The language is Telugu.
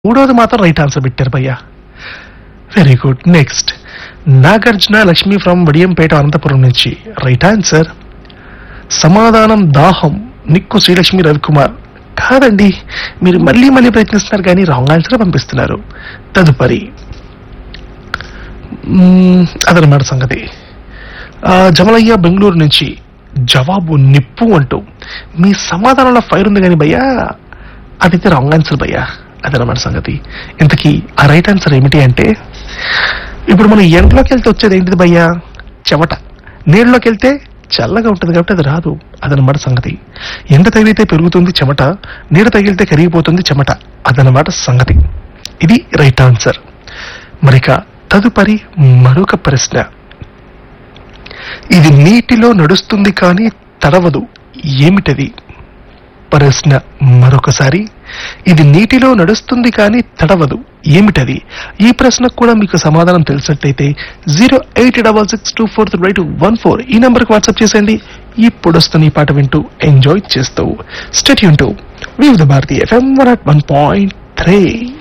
మూడోది మాత్రం రైట్ ఆన్సర్ పెట్టారు భయ్యా very good next Nagarjuna Lakshmi from Vadiyampeta Anantapuram నుంచి రైట్ ఆన్సర్ సమాధానం దాహం నిక్కు శ్రీలక్ష్మి రవికుమార్ కాదండి మీరు మళ్ళీ మళ్ళీ ప్రయత్నిస్తున్నారు కానీ రాంగ్ ఆన్సర్ పంపిస్తున్నారు తదుపరి మ్మ్, అదనమాట సంగతి ఆ, జమలయ్య బెంగళూరు నుంచి జవాబు నిప్పు అంటూ మీ సమాధానంలో ఫైర్ ఉంది కానీ భయ్యా అదైతే రాంగ్ ఆన్సర్ భయ్యా అదనమాట సంగతి ఇంతకీ ఆ రైట్ ఆన్సర్ ఏమిటి అంటే ఇప్పుడు మనం ఎండలోకి వెళ్తే వచ్చేది ఏంటిది భయ్యా చెమట నీళ్ళలోకి వెళ్తే చల్లగా ఉంటుంది కాబట్టి అది రాదు అదనమాట సంగతి ఎండ తగిలితే పెరుగుతుంది చెమట నీడ తగిలితే కరిగిపోతుంది చెమట అదనమాట సంగతి ఇది రైట్ ఆన్సర్ మరిక తదుపరి మరొక ప్రశ్న ఇది నీటిలో నడుస్తుంది కానీ తడవదు ఏమిటది ప్రశ్న మరొకసారి ఇది నీటిలో నడుస్తుంది కానీ తడవదు ఏమిటది ఈ ప్రశ్నకు కూడా మీకు సమాధానం తెలిసినట్లయితే zero eight double six two four three two one four ఈ నెంబర్కి వాట్సాప్ చేసేయండి ఇప్పుడు వస్తున్న ఈ పాట వింటూ ఎంజాయ్ చేస్తూ స్టెట్ యూన్ to Vividh Bharati FM one at one point three